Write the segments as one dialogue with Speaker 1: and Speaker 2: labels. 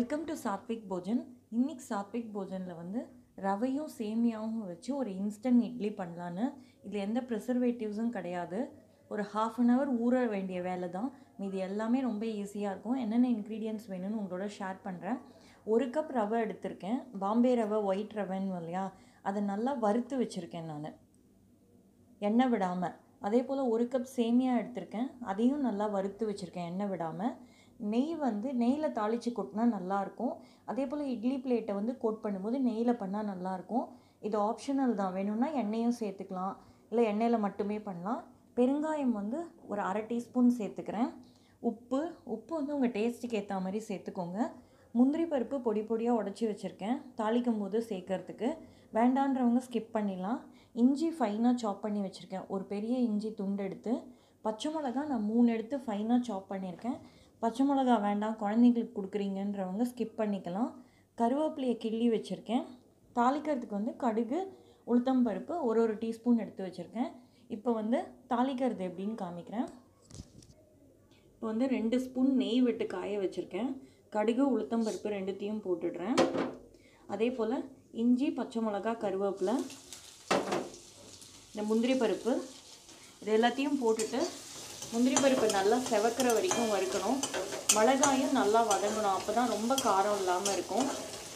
Speaker 1: welcome to Satwik Bhojan இன்னைக்கு சாத்விக் போஜனில் வந்து ரவையும் சேமியாவும் வச்சு ஒரு இன்ஸ்டன்ட் இட்லி பண்ணலான்னு இதில் எந்த ப்ரிசர்வேட்டிவ்ஸும் கிடையாது ஒரு ஹாஃப் அன் ஹவர் ஊற வேண்டிய வேலை தான் மீதி எல்லாமே ரொம்ப ஈஸியாக இருக்கும் என்னென்ன இன்க்ரீடியன்ட்ஸ் வேணும்னு உங்களோட ஷேர் பண்ணுறேன் ஒரு கப் ரவை எடுத்திருக்கேன் பாம்பே ரவை ஒயிட் ரவைன்னு இல்லையா அதை நல்லா வறுத்து வச்சுருக்கேன் நான் எண்ணெய் விடாமல் அதே போல் ஒரு கப் சேமியா எடுத்திருக்கேன் அதையும் நல்லா வறுத்து வச்சுருக்கேன் எண்ணெய் விடாமல் நெய் வந்து நெய்யில் தாளித்து கொட்டினா நல்லாயிருக்கும் அதே போல் இட்லி பிளேட்டை வந்து கோட் பண்ணும்போது நெய்யில் பண்ணால் நல்லாயிருக்கும் இது ஆப்ஷனல் தான் வேணும்னா எண்ணெயும் சேர்த்துக்கலாம் இல்லை எண்ணெயில் மட்டுமே பண்ணலாம் பெருங்காயம் வந்து ஒரு அரை டீஸ்பூன் சேர்த்துக்கிறேன் உப்பு உப்பு வந்து உங்கள் டேஸ்ட்டுக்கு ஏற்ற மாதிரி சேர்த்துக்கோங்க முந்திரி பருப்பு பொடி பொடியாக உடச்சி வச்சுருக்கேன் தாளிக்கும் போது சேர்க்கறதுக்கு வேண்டான்றவங்க ஸ்கிப் பண்ணிடலாம் இஞ்சி ஃபைனாக சாப் பண்ணி வச்சுருக்கேன் ஒரு பெரிய இஞ்சி துண்டு எடுத்து பச்சை மிளகா நான் மூணு எடுத்து ஃபைனாக சாப் பண்ணியிருக்கேன் பச்சை மிளகா வேண்டாம் குழந்தைங்களுக்கு கொடுக்குறீங்கன்றவங்க ஸ்கிப் பண்ணிக்கலாம் கருவேப்பிலையை கிள்ளி வச்சுருக்கேன் தாளிக்கிறதுக்கு வந்து கடுகு உளுத்தம்பருப்பு ஒரு ஒரு டீஸ்பூன் எடுத்து வச்சுருக்கேன் இப்போ வந்து தாளிக்கிறது எப்படின்னு காமிக்கிறேன் இப்போ வந்து ரெண்டு ஸ்பூன் நெய் விட்டு காய வச்சுருக்கேன் கடுகு உளுத்தம்பருப்பு ரெண்டுத்தையும் போட்டுடுறேன் அதே போல் இஞ்சி பச்சை மிளகா கருவேப்பிலை இந்த முந்திரி பருப்பு இது எல்லாத்தையும் போட்டுட்டு முந்திரி பருப்பு நல்லா செவக்கிற வரைக்கும் வறுக்கணும் மிளகாயும் நல்லா வதங்கணும் அப்போ தான் ரொம்ப காரம் இல்லாமல் இருக்கும்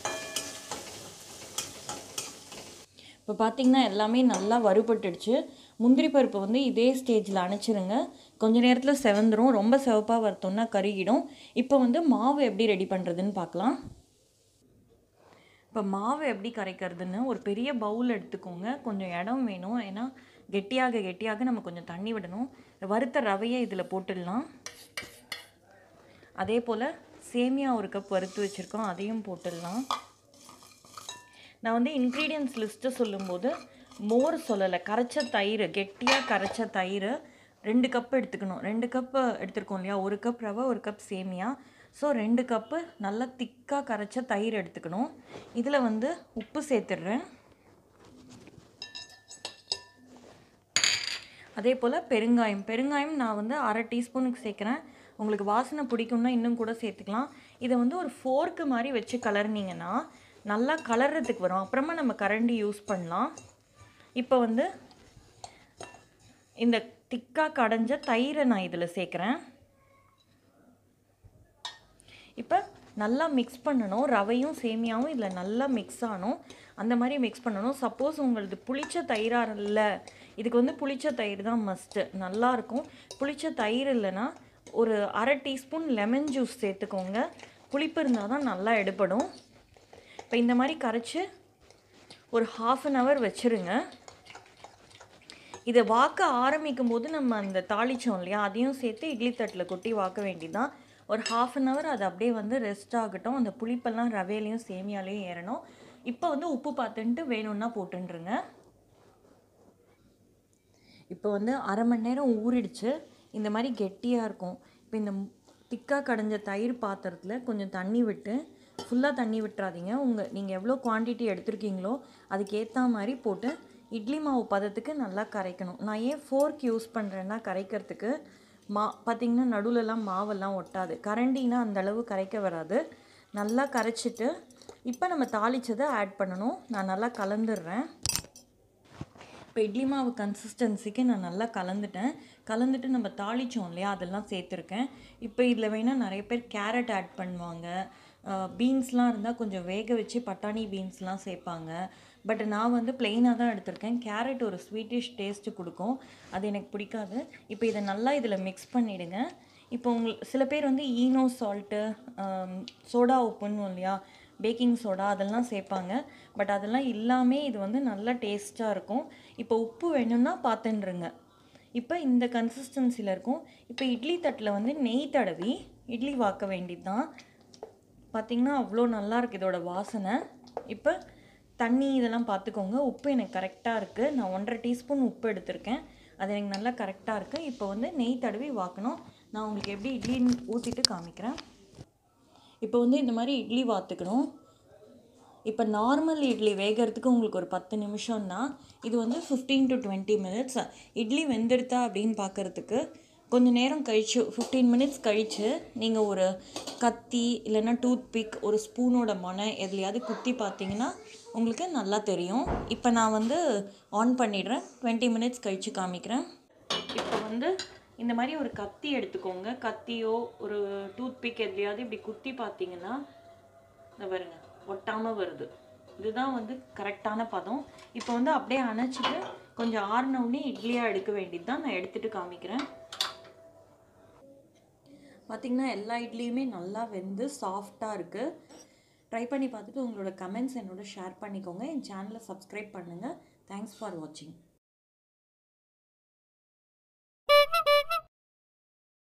Speaker 1: இப்போ பார்த்திங்கன்னா எல்லாமே நல்லா வறுபட்டுடுச்சு முந்திரி பருப்பு வந்து இதே ஸ்டேஜில் அணைச்சிருங்க கொஞ்ச நேரத்தில் செவந்துடும் ரொம்ப சிவப்பாக வறுத்தோம்னா கருகிடும் இப்போ வந்து மாவு எப்படி ரெடி பண்ணுறதுன்னு பார்க்கலாம் இப்போ மாவு எப்படி கரைக்கிறதுன்னு ஒரு பெரிய பவுல் எடுத்துக்கோங்க கொஞ்சம் இடம் வேணும் ஏன்னா கெட்டியாக கெட்டியாக நம்ம கொஞ்சம் தண்ணி விடணும் வறுத்த ரவையை இதில் போட்டுடலாம் அதே போல் சேமியா ஒரு கப் வறுத்து வச்சுருக்கோம் அதையும் போட்டுடலாம் நான் வந்து இன்க்ரீடியன்ஸ் லிஸ்ட்டு சொல்லும்போது மோர் சொல்லலை கரைச்ச தயிர் கெட்டியாக கரைச்ச தயிர் ரெண்டு கப் எடுத்துக்கணும் ரெண்டு கப்பு எடுத்துருக்கோம் இல்லையா ஒரு கப் ரவை ஒரு கப் சேமியா ஸோ ரெண்டு கப்பு நல்லா திக்காக கரைச்ச தயிர் எடுத்துக்கணும் இதில் வந்து உப்பு சேர்த்துடுறேன் அதே போல் பெருங்காயம் பெருங்காயம் நான் வந்து அரை டீஸ்பூனுக்கு சேர்க்குறேன் உங்களுக்கு வாசனை பிடிக்கும்னா இன்னும் கூட சேர்த்துக்கலாம் இதை வந்து ஒரு ஃபோர்க்கு மாதிரி வச்சு கலர்னிங்கன்னா நல்லா கலர்றதுக்கு வரும் அப்புறமா நம்ம கரண்டி யூஸ் பண்ணலாம் இப்போ வந்து இந்த திக்காக கடைஞ்ச தயிரை நான் இதில் சேர்க்குறேன் இப்போ நல்லா மிக்ஸ் பண்ணணும் ரவையும் சேமியாவும் இதில் நல்லா மிக்ஸ் ஆகணும் அந்த மாதிரி மிக்ஸ் பண்ணணும் சப்போஸ் உங்களது புளிச்ச தயிராக இல்லை இதுக்கு வந்து புளிச்ச தயிர் தான் மஸ்ட்டு நல்லாயிருக்கும் புளிச்ச தயிர் இல்லைன்னா ஒரு அரை டீஸ்பூன் லெமன் ஜூஸ் சேர்த்துக்கோங்க புளிப்பு இருந்தால் தான் நல்லா எடுபடும் இப்போ இந்த மாதிரி கரைச்சி ஒரு ஹாஃப் அன் ஹவர் வச்சுருங்க இதை வாக்க ஆரம்பிக்கும் போது நம்ம அந்த தாளித்தோம் இல்லையா அதையும் சேர்த்து இட்லி தட்டில் கொட்டி வாக்க வேண்டியதான் ஒரு ஹாஃப் அன் ஹவர் அது அப்படியே வந்து ரெஸ்ட் ஆகட்டும் அந்த புளிப்பெல்லாம் ரவையிலையும் சேமியாலையும் ஏறணும் இப்போ வந்து உப்பு பார்த்துன்ட்டு வேணும்னா போட்டுருங்க இப்போ வந்து அரை மணி நேரம் ஊறிடுச்சு இந்த மாதிரி கெட்டியாக இருக்கும் இப்போ இந்த திக்காக கடைஞ்ச தயிர் பாத்திரத்தில் கொஞ்சம் தண்ணி விட்டு ஃபுல்லாக தண்ணி விட்டுறாதீங்க உங்கள் நீங்கள் எவ்வளோ குவான்டிட்டி எடுத்திருக்கீங்களோ அதுக்கு ஏற்ற மாதிரி போட்டு இட்லி மாவு பதத்துக்கு நல்லா கரைக்கணும் நான் ஏன் ஃபோர்க் யூஸ் பண்ணுறேன்னா கரைக்கிறதுக்கு மா பார்த்திங்கன்னா நடுவுலலாம் மாவெல்லாம் ஒட்டாது கரண்டினா அந்தளவு கரைக்க வராது நல்லா கரைச்சிட்டு இப்போ நம்ம தாளித்ததை ஆட் பண்ணணும் நான் நல்லா கலந்துடுறேன் இப்போ இட்லி மாவு கன்சிஸ்டன்சிக்கு நான் நல்லா கலந்துட்டேன் கலந்துட்டு நம்ம தாளித்தோம் இல்லையா அதெல்லாம் சேர்த்துருக்கேன் இப்போ இதில் வேணால் நிறைய பேர் கேரட் ஆட் பண்ணுவாங்க பீன்ஸ்லாம் இருந்தால் கொஞ்சம் வேக வச்சு பட்டாணி பீன்ஸ்லாம் சேர்ப்பாங்க பட் நான் வந்து பிளெயினாக தான் எடுத்திருக்கேன் கேரட் ஒரு ஸ்வீட்டிஷ் டேஸ்ட்டு கொடுக்கும் அது எனக்கு பிடிக்காது இப்போ இதை நல்லா இதில் மிக்ஸ் பண்ணிவிடுங்க இப்போ உங்கள் சில பேர் வந்து ஈனோ சால்ட்டு சோடா உப்புன்னு இல்லையா பேக்கிங் சோடா அதெல்லாம் சேர்ப்பாங்க பட் அதெல்லாம் இல்லாமல் இது வந்து நல்லா டேஸ்ட்டாக இருக்கும் இப்போ உப்பு வேணும்னா பார்த்துன்றுங்க இப்போ இந்த கன்சிஸ்டன்சியில் இருக்கும் இப்போ இட்லி தட்டில் வந்து நெய் தடவி இட்லி வாக்க வேண்டியது தான் பார்த்திங்கன்னா அவ்வளோ நல்லாயிருக்கு இதோட வாசனை இப்போ தண்ணி இதெல்லாம் பார்த்துக்கோங்க உப்பு எனக்கு கரெக்டாக இருக்குது நான் ஒன்றரை டீஸ்பூன் உப்பு எடுத்திருக்கேன் அது எனக்கு நல்லா கரெக்டாக இருக்குது இப்போ வந்து நெய் தடவி வாக்கணும் நான் உங்களுக்கு எப்படி இட்லி ஊற்றிட்டு காமிக்கிறேன் இப்போ வந்து இந்த மாதிரி இட்லி வாத்துக்கணும் இப்போ நார்மல் இட்லி வேகிறதுக்கு உங்களுக்கு ஒரு பத்து நிமிஷம்னா இது வந்து fifteen to twenty minutes idli வெந்துடுதா அப்படின்னு பார்க்குறதுக்கு கொஞ்ச நேரம் கழிச்சு ஃபிஃப்டீன் மினிட்ஸ் கழித்து நீங்கள் ஒரு கத்தி இல்லைன்னா டூத் பிக் ஒரு ஸ்பூனோட மொனை எதுலையாவது குத்தி பார்த்தீங்கன்னா உங்களுக்கு நல்லா தெரியும் இப்போ நான் வந்து ஆன் பண்ணிடுறேன் டுவெண்ட்டி மினிட்ஸ் கழித்து காமிக்கிறேன் இப்போ வந்து இந்த மாதிரி ஒரு கத்தி எடுத்துக்கோங்க கத்தியோ ஒரு டூத் பிக் எதுலையாவது இப்படி குத்தி பார்த்தீங்கன்னா இந்த பாருங்க ஒட்டாமல் வருது இதுதான் வந்து கரெக்டான பதம் இப்போ வந்து அப்படியே அணைச்சிட்டு கொஞ்சம் ஆறின உடனே இட்லியாக எடுக்க வேண்டியது தான் நான் எடுத்துகிட்டு காமிக்கிறேன் பார்த்திங்கன்னா எல்லா இட்லியுமே நல்லா வெந்து சாஃப்டாக இருக்குது ட்ரை பண்ணி பார்த்துட்டு உங்களோட கமெண்ட்ஸ் என்னோட ஷேர் பண்ணிக்கோங்க என் சேனலை சப்ஸ்கிரைப் பண்ணுங்கள் தேங்க்ஸ் ஃபார் வாட்சிங்